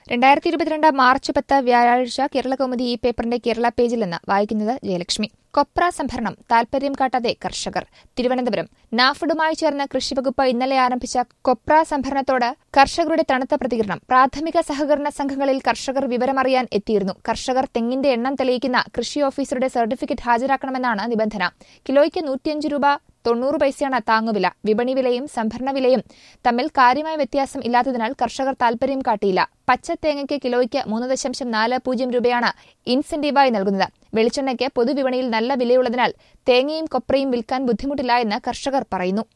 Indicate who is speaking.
Speaker 1: രണ്ടായിരത്തി ഇരുപത്തിരണ്ട് മാർച്ച് പത്ത് വ്യാഴാഴ്ച കേരളകൗമുദി ഈ പേപ്പറിന്റെ കേരള പേജിൽ നിന്ന് വായിക്കുന്നത് ജയലക്ഷ്മി കൊപ്ര സംഭരണം താൽപര്യം കാട്ടാതെ കർഷകർ തിരുവനന്തപുരം നാഫുഡുമായി ചേർന്ന് കൃഷിവകുപ്പ് ഇന്നലെ ആരംഭിച്ച കൊപ്ര സംഭരണത്തോട് കർഷകരുടെ തണുത്ത പ്രതികരണം പ്രാഥമിക സഹകരണ സംഘങ്ങളിൽ കർഷകർ വിവരമറിയാൻ എത്തിയിരുന്നു കർഷകർ തെങ്ങിന്റെ എണ്ണം തെളിയിക്കുന്ന കൃഷി ഓഫീസറുടെ സർട്ടിഫിക്കറ്റ് ഹാജരാക്കണമെന്നാണ് നിബന്ധന കിലോയ്ക്ക് നൂറ്റിയഞ്ച് രൂപ തൊണ്ണൂറ് പൈസയാണ് താങ്ങുവില വിപണി വിലയും സംഭരണ വിലയും തമ്മിൽ കാര്യമായ വ്യത്യാസം ഇല്ലാത്തതിനാൽ കർഷകർ താൽപര്യം കാട്ടിയില്ല പച്ച തേങ്ങയ്ക്ക് കിലോയ്ക്ക് മൂന്ന് ദശാംശം നാല് പൂജ്യം രൂപയാണ് ഇൻസെന്റീവായി നൽകുന്നത് വെളിച്ചെണ്ണയ്ക്ക് പൊതുവിപണിയിൽ നല്ല വിലയുള്ളതിനാൽ തേങ്ങയും കൊപ്രയും വിൽക്കാൻ ബുദ്ധിമുട്ടില്ല എന്ന് കർഷകർ പറയുന്നു